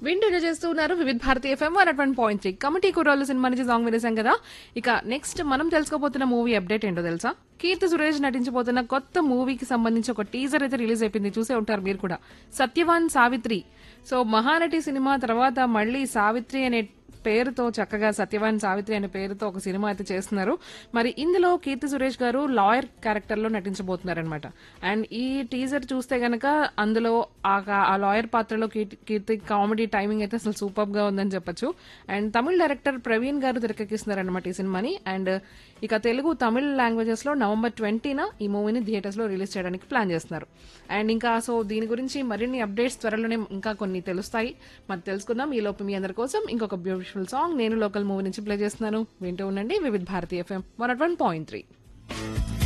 వింటూనే చేస్తూ ఉన్నారు Vividh Bharati FM one one point three Committee Kurrallu cinema నుంచి సాంగ్ వినేసాం కదా ఇక నెక్స్ట్ మనం తెలుసుకోబోతున్న మూవీ అప్డేట్ ఏంటో తెలుసా కీర్తి సురేష్ నటించబోతున్న కొత్త మూవీకి సంబంధించి ఒక టీజర్ అయితే రిలీజ్ అయిపోయింది చూసే ఉంటారు మీరు కూడా సత్యవాన్ సావిత్రి సో మహానటి సినిమా తర్వాత మళ్ళీ సావిత్రి అనే పేరుతో చక్కగా సత్యవాన్ సావిత్రి అనే పేరుతో ఒక సినిమా అయితే చేస్తున్నారు మరి ఇందులో కీర్తి సురేష్ గారు లాయర్ క్యారెక్టర్ లో నటించబోతున్నారనమాట అండ్ ఈ టీజర్ చూస్తే గనక అందులో ఆ ఆ లాయర్ పాత్రలో కీర్తి- కీర్తి కామెడీ టైమింగ్ అయితే అసలు సూపర్ గా ఉందని చెప్పొచ్చు అండ్ తమిళ డైరెక్టర్ ప్రవీణ్ గారు తెరకెక్కిస్తున్నారనమాట ఈ సినిమాని అండ్ ఇక తెలుగు తమిళ లాంగ్వేజెస్ లో నవంబర్ ట్వంటీన ఈ మూవీని థియేటర్స్ లో రిలీజ్ చేయడానికి ప్లాన్ చేస్తున్నారు అండ్ ఇంకా సో దీని గురించి మరిన్ని అప్డేట్స్ త్వరలోనే ఇంకా కొన్ని తెలుస్తాయి మరి తెలుసుకుందాం ఈ లోపు మీ అందరి కోసం ఇంకొక బ్యూటిఫుల్ సాంగ్ నేను లోకల్ మూవీ నుంచి ప్లే చేస్తున్నాను వింటూ ఉండండి Vividh Bharati FM one one point three